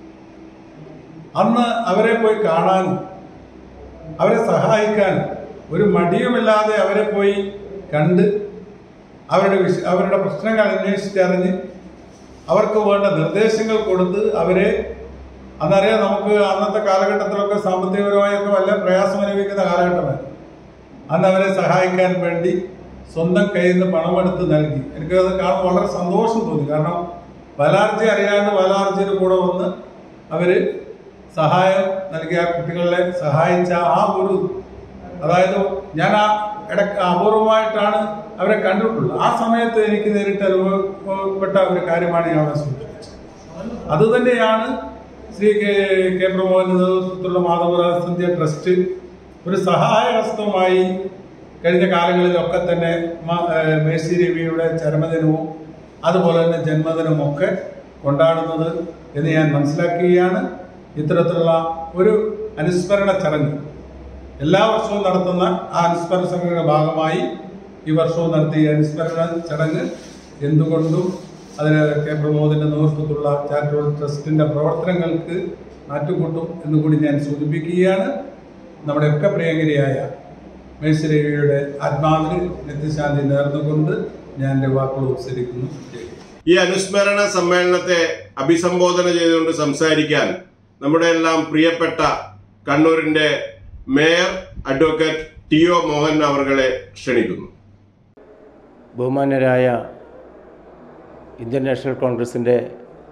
അന്ന് അവരെ പോയി കാണാനും അവരെ സഹായിക്കാനും ഒരു മടിയുമില്ലാതെ അവരെ പോയി കണ്ട് അവരുടെ വിഷ അവരുടെ പ്രശ്നങ്ങൾ അന്വേഷിച്ചറിഞ്ഞ് അവർക്ക് വേണ്ട നിർദ്ദേശങ്ങൾ കൊടുത്ത് അവരെ അന്നറിയാം നമുക്ക് അന്നത്തെ കാലഘട്ടത്തിലൊക്കെ സാമ്പത്തികപരമായൊക്കെ വല്ല പ്രയാസം അനുഭവിക്കുന്ന കാലഘട്ടമായിരുന്നു അന്ന് അവരെ സഹായിക്കാൻ വേണ്ടി സ്വന്തം കയ്യിൽ നിന്ന് പണമെടുത്ത് നൽകി എനിക്കത് കാണുമ്പോൾ വളരെ സന്തോഷം തോന്നി കാരണം വലാർജി അറിയാണ്ട് വലാർജിയുടെ കൂടെ വന്ന് അവര് സഹായം നൽകിയ കുട്ടികളെ സഹായിച്ച ആ ഒരു അതായത് ഞാൻ ആ ഇടക്ക് അപൂർവമായിട്ടാണ് അവരെ കണ്ടിട്ടുള്ളത് ആ സമയത്ത് എനിക്ക് നേരിട്ട് അനുഭവപ്പെട്ട ഒരു കാര്യമാണ് ഞാൻ അവിടെ സൂചിപ്പിച്ചത് അത് തന്നെയാണ് ശ്രീ കെ കെ പ്രമോദന്റെ നേതൃത്വത്തിലുള്ള മാധവരാജ് ട്രസ്റ്റ് ഒരു സഹായഹസ്തമായി കഴിഞ്ഞ കാലങ്ങളിലൊക്കെ തന്നെ മ- ഏഹ് മേഴ്സി രവിയുടെ ചരമദിനവും അതുപോലെ തന്നെ ജന്മദിനവും ഒക്കെ കൊണ്ടാടുന്നത് എന്ന് ഞാൻ മനസ്സിലാക്കുകയാണ് ഇത്തരത്തിലുള്ള ഒരു അനുസ്മരണ ചടങ്ങ് എല്ലാ വർഷവും നടത്തുന്ന ആ അനുസ്മരണ ചടങ്ങിന്റെ ഭാഗമായി ഈ വർഷവും നടത്തിയ അനുസ്മരണ ചടങ്ങ് എന്തുകൊണ്ടും അതിന് കെ പ്രമോദിന്റെ നേതൃത്വത്തിലുള്ള ചാരിറ്റബിൾ ട്രസ്റ്റിന്റെ പ്രവർത്തനങ്ങൾക്ക് മാറ്റുകൂട്ടും എന്നുകൂടി ഞാൻ സൂചിപ്പിക്കുകയാണ് നമ്മുടെയൊക്കെ പ്രിയങ്കരിയായ മേശ്വരവിയുടെ ആത്മാവിന് നിത്യശാന്തി നേർന്നുകൊണ്ട് ഞാൻ എൻ്റെ വാക്കുകൾ ഉപസരിക്കുന്നു ജയ് ഹിന്ദ്. ഈ അനുസ്മരണ സമ്മേളനത്തെ അഭിസംബോധന ചെയ്തുകൊണ്ട് സംസാരിക്കാൻ നമ്മുടെ എല്ലാം പ്രിയപ്പെട്ട കണ്ണൂരിന്റെ mayor advocate T O Mohan അവർകളെ ക്ഷണിക്കുന്നു ബഹുമാന്യരായ ഇന്ത്യൻ നാഷണൽ കോൺഗ്രസിൻ്റെ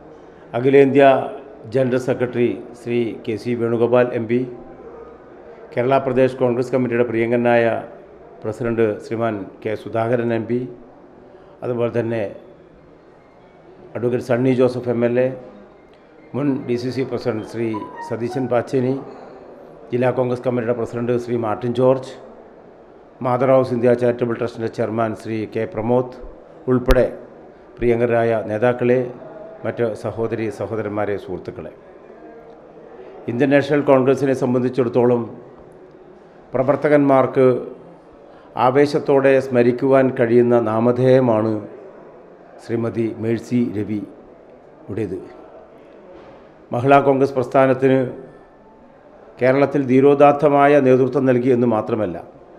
അഖിലേന്ത്യാ general secretary Shri K C Venugopal M P Kerala Pradesh Congress കമ്മിറ്റിയുടെ പ്രിയങ്കരനായ president Shriman K Sudhakaran M P അതുപോലെ തന്നെ advocate Sunny Joseph M L A മുൻ D C C president Shri Satheesan Pacheni ജില്ലാ കോൺഗ്രസ് കമ്മിറ്റിയുടെ president Shri Martin George mother house India charitable ട്രസ്റ്റിൻ്റെ ചെയർമാൻ ശ്രീ കെ പ്രമോദ് ഉൾപ്പെടെ പ്രിയങ്കരായ നേതാക്കളെ മറ്റ് സഹോദരി സഹോദരന്മാരെ സുഹൃത്തുക്കളെ ഇന്ത്യൻ നാഷണൽ കോൺഗ്രസിനെ സംബന്ധിച്ചിടത്തോളം പ്രവർത്തകന്മാർക്ക് ആവേശത്തോടെ സ്മരിക്കുവാൻ കഴിയുന്ന നാമധേയമാണ് ശ്രീമതി മേഴ്സി രവിയുടേത് മഹിളാ കോൺഗ്രസ് പ്രസ്ഥാനത്തിന് കേരളത്തിൽ ധീരോദാത്തമായ നേതൃത്വം നൽകി എന്ന് മാത്രമല്ല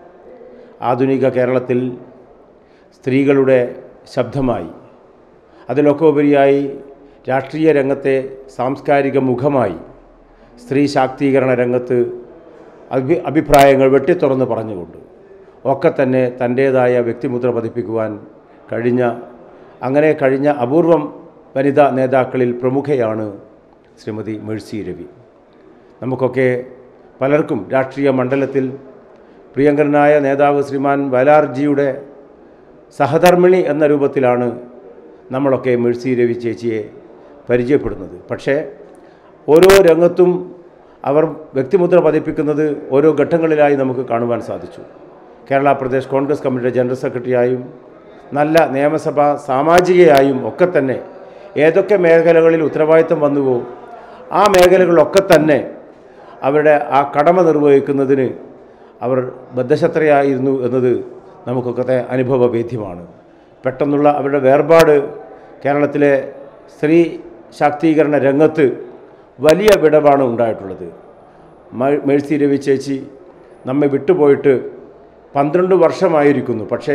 ആധുനിക കേരളത്തിൽ സ്ത്രീകളുടെ ശബ്ദമായി അതിലൊക്കെ ഉപരിയായി രാഷ്ട്രീയ രംഗത്തെ സാംസ്കാരിക മുഖമായി സ്ത്രീ ശാക്തീകരണ രംഗത്ത് അഭി അഭിപ്രായങ്ങൾ വെട്ടിത്തുറന്ന് പറഞ്ഞുകൊണ്ട് ഒക്കെ തന്നെ തൻ്റേതായ വ്യക്തിമുദ്ര പതിപ്പിക്കുവാൻ കഴിഞ്ഞ അങ്ങനെ കഴിഞ്ഞ അപൂർവം വനിതാ നേതാക്കളിൽ പ്രമുഖയാണ് ശ്രീമതി മേഴ്സി രവി നമുക്കൊക്കെ പലർക്കും രാഷ്ട്രീയ മണ്ഡലത്തിൽ പ്രിയങ്കരനായ നേതാവ് ശ്രീമാൻ വയലാർജിയുടെ സഹധർമ്മിണി എന്ന രൂപത്തിലാണ് നമ്മളൊക്കെ മേഴ്സി രവി ചേച്ചിയെ പരിചയപ്പെടുന്നത് പക്ഷേ ഓരോ രംഗത്തും അവർ വ്യക്തിമുദ്ര പതിപ്പിക്കുന്നത് ഓരോ ഘട്ടങ്ങളിലായി നമുക്ക് കാണുവാൻ സാധിച്ചു കേരള പ്രദേശ് കോൺഗ്രസ് കമ്മിറ്റിയുടെ ജനറൽ സെക്രട്ടറിയായും നല്ല നിയമസഭാ സാമാജികയായും ഒക്കെ തന്നെ ഏതൊക്കെ മേഖലകളിൽ ഉത്തരവാദിത്തം വന്നുവോ ആ മേഖലകളിലൊക്കെ തന്നെ അവരുടെ ആ കടമ നിർവഹിക്കുന്നതിന് അവർ ബദ്ധശത്രയായിരുന്നു എന്നത് നമുക്കൊക്കെ അനുഭവവേദ്യമാണ് പെട്ടെന്നുള്ള അവരുടെ വേർപാട് കേരളത്തിലെ സ്ത്രീ ശാക്തീകരണ രംഗത്ത് വലിയ വിടവാണ് ഉണ്ടായിട്ടുള്ളത് മ- മേഴ്സി രവി ചേച്ചി നമ്മെ വിട്ടുപോയിട്ട് പന്ത്രണ്ട് വർഷമായിരിക്കുന്നു പക്ഷേ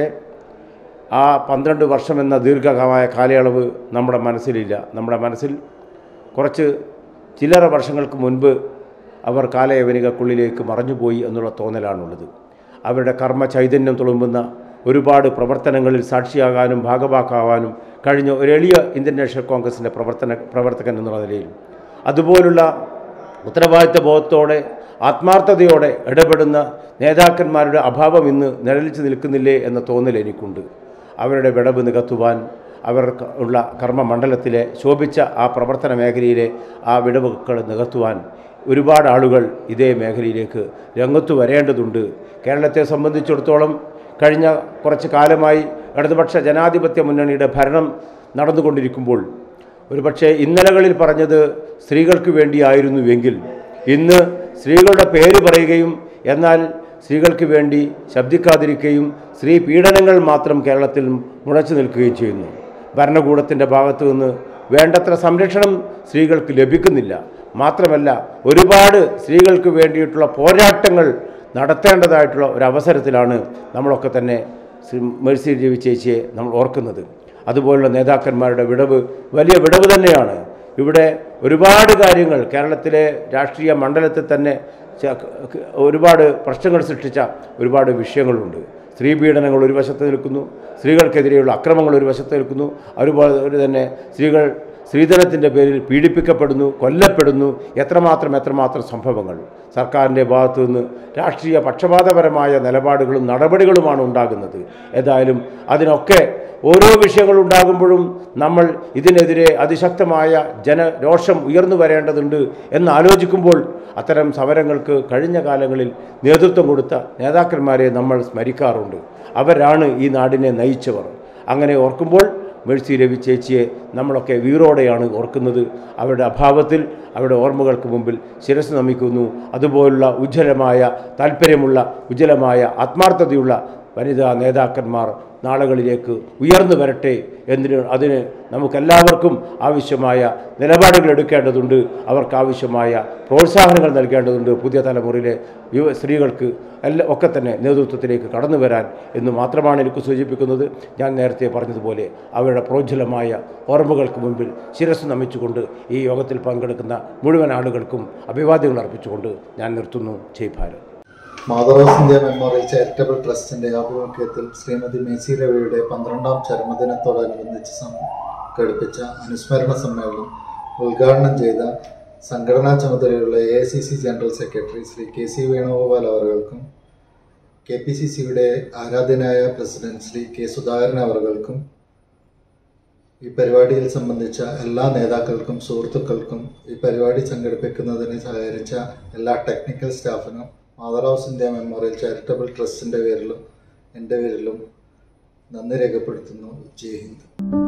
ആ പന്ത്രണ്ട് വർഷം എന്ന ദീർഘമായ കാലയളവ് നമ്മുടെ മനസ്സിലില്ല നമ്മുടെ മനസ്സിൽ കുറച്ച് ചില്ലറ വർഷങ്ങൾക്ക് മുൻപ് അവർ കാലയവനികക്കുള്ളിലേക്ക് മറഞ്ഞുപോയി എന്നുള്ള തോന്നലാണുള്ളത് അവരുടെ കർമ്മ ചൈതന്യം തുളുമ്പുന്ന ഒരുപാട് പ്രവർത്തനങ്ങളിൽ സാക്ഷിയാകാനും ഭാഗവാക്കാവാനും കഴിഞ്ഞ ഒരു എളിയ ഇന്ത്യൻ നാഷണൽ കോൺഗ്രസിൻ്റെ പ്രവർത്തന പ്രവർത്തകൻ എന്നുള്ള നിലയിൽ അതുപോലുള്ള ഉത്തരവാദിത്ത ബോധത്തോടെ ആത്മാർത്ഥതയോടെ ഇടപെടുന്ന നേതാക്കന്മാരുടെ അഭാവം ഇന്ന് നിഴലിച്ച് നിൽക്കുന്നില്ലേ എന്ന തോന്നൽ എനിക്കുണ്ട് അവരുടെ വിടവ് നികത്തുവാൻ അവർ ക- ഉള്ള കർമ്മമണ്ഡലത്തിലെ ശോഭിച്ച ആ പ്രവർത്തന മേഖലയിലെ ആ വിടവുകൾ നികത്തുവാൻ ഒരുപാട് ആളുകൾ ഇതേ മേഖലയിലേക്ക് രംഗത്തു വരേണ്ടതുണ്ട് കേരളത്തെ സംബന്ധിച്ചിടത്തോളം കഴിഞ്ഞ കുറച്ച് കാലമായി ഇടതുപക്ഷ ജനാധിപത്യ മുന്നണിയുടെ ഭരണം നടന്നുകൊണ്ടിരിക്കുമ്പോൾ ഒരുപക്ഷെ ഇന്നലകളിൽ പറഞ്ഞത് സ്ത്രീകൾക്ക് വേണ്ടിയായിരുന്നുവെങ്കിൽ ഇന്ന് സ്ത്രീകളുടെ പേര് പറയുകയും എന്നാൽ സ്ത്രീകൾക്ക് വേണ്ടി ശബ്ദിക്കാതിരിക്കുകയും സ്ത്രീ പീഡനങ്ങൾ മാത്രം കേരളത്തിൽ മുഴച്ചു നിൽക്കുകയും ചെയ്യുന്നു ഭരണകൂടത്തിൻ്റെ ഭാഗത്തു നിന്ന് വേണ്ടത്ര സംരക്ഷണം സ്ത്രീകൾക്ക് ലഭിക്കുന്നില്ല മാത്രമല്ല ഒരുപാട് സ്ത്രീകൾക്ക് വേണ്ടിയിട്ടുള്ള പോരാട്ടങ്ങൾ നടത്തേണ്ടതായിട്ടുള്ള ഒരവസരത്തിലാണ് നമ്മളൊക്കെ തന്നെ ശ്രീ മേഴ്സി രവി ചേച്ചിയെ നമ്മൾ ഓർക്കുന്നത് അതുപോലുള്ള നേതാക്കന്മാരുടെ വിടവ് വലിയ വിടവ് തന്നെയാണ് ഇവിടെ ഒരുപാട് കാര്യങ്ങൾ കേരളത്തിലെ രാഷ്ട്രീയ മണ്ഡലത്തിൽ തന്നെ ച- ഒരുപാട് പ്രശ്നങ്ങൾ സൃഷ്ടിച്ച ഒരുപാട് വിഷയങ്ങളുണ്ട് സ്ത്രീ പീഡനങ്ങൾ ഒരു വശത്ത് നിൽക്കുന്നു സ്ത്രീകൾക്കെതിരെയുള്ള അക്രമങ്ങൾ ഒരു വശത്ത് നിൽക്കുന്നു അതുപോലെ തന്നെ സ്ത്രീകൾ സ്ത്രീധനത്തിൻ്റെ പേരിൽ പീഡിപ്പിക്കപ്പെടുന്നു കൊല്ലപ്പെടുന്നു എത്രമാത്രം എത്രമാത്രം സംഭവങ്ങൾ സർക്കാരിൻ്റെ ഭാഗത്തു നിന്ന് രാഷ്ട്രീയ പക്ഷപാതപരമായ നിലപാടുകളും നടപടികളുമാണ് ഉണ്ടാകുന്നത് ഏതായാലും അതിനൊക്കെ ഓരോ വിഷയങ്ങൾ ഉണ്ടാകുമ്പോഴും നമ്മൾ ഇതിനെതിരെ അതിശക്തമായ ജനരോഷം ഉയർന്നു വരേണ്ടതുണ്ട് എന്ന് ആലോചിക്കുമ്പോൾ അത്തരം സമരങ്ങൾക്ക് കഴിഞ്ഞ കാലങ്ങളിൽ നേതൃത്വം കൊടുത്ത നേതാക്കന്മാരെ നമ്മൾ സ്മരിക്കാറുണ്ട് അവരാണ് ഈ നാടിനെ നയിച്ചവർ അങ്ങനെ ഓർക്കുമ്പോൾ മേഴ്സി രവി ചേച്ചിയെ നമ്മളൊക്കെ വീറോടെയാണ് ഓർക്കുന്നത് അവരുടെ അഭാവത്തിൽ അവരുടെ ഓർമ്മകൾക്ക് മുമ്പിൽ ശിരസ് നമിക്കുന്നു അതുപോലുള്ള ഉജ്ജ്വലമായ താല്പര്യമുള്ള ഉജ്ജ്വലമായ ആത്മാർത്ഥതയുള്ള വനിതാ നേതാക്കന്മാർ നാളുകളിലേക്ക് ഉയർന്നു വരട്ടെ എന്തിന് അതിന് നമുക്കെല്ലാവർക്കും ആവശ്യമായ നിലപാടുകൾ എടുക്കേണ്ടതുണ്ട് അവർക്ക് ആവശ്യമായ പ്രോത്സാഹനങ്ങൾ നൽകേണ്ടതുണ്ട് പുതിയ തലമുറയിലെ യുവ സ്ത്രീകൾക്ക് എല്ലാ ഒക്കെ തന്നെ നേതൃത്വത്തിലേക്ക് കടന്നു വരാൻ എന്ന് മാത്രമാണ് എനിക്ക് സൂചിപ്പിക്കുന്നത് ഞാൻ നേരത്തെ പറഞ്ഞതുപോലെ അവരുടെ പ്രോജ്വലമായ ഓർമ്മകൾക്ക് മുമ്പിൽ ശിരസ് നമിച്ചുകൊണ്ട് ഈ യോഗത്തിൽ പങ്കെടുക്കുന്ന മുഴുവൻ ആളുകൾക്കും അഭിവാദ്യങ്ങൾ അർപ്പിച്ചുകൊണ്ട് ഞാൻ നിർത്തുന്നു ജയ് ഭാരത് മാധവസ് ഇന്ത്യ മെമ്മോറിയൽ ചാരിറ്റബിൾ ട്രസ്റ്റിന്റെ ആഭിമുഖ്യത്തിൽ ശ്രീമതി മേസി രവിയുടെ പന്ത്രണ്ടാം ചരമദിനത്തോടനുബന്ധിച്ച് സംഘടിപ്പിച്ച അനുസ്മരണ സമ്മേളനം ഉദ്ഘാടനം ചെയ്ത സംഘടനാ ചുമതലയുള്ള A I C C general secretary Shri K C Venugopal അവർകൾക്കും കെ പി സി സിയുടെ ആരാധ്യനായ പ്രസിഡന്റ് ശ്രീ കെ സുധാകരൻ അവർകൾക്കും ഈ പരിപാടിയിൽ സംബന്ധിച്ച എല്ലാ നേതാക്കൾക്കും സുഹൃത്തുക്കൾക്കും ഈ പരിപാടി സംഘടിപ്പിക്കുന്നതിന് സഹകരിച്ച എല്ലാ ടെക്നിക്കൽ സ്റ്റാഫിനും mother house India memorial charitable ട്രസ്റ്റിൻ്റെ പേരിലും എൻ്റെ പേരിലും നന്ദി രേഖപ്പെടുത്തുന്നു ജയ് ഹിന്ദ്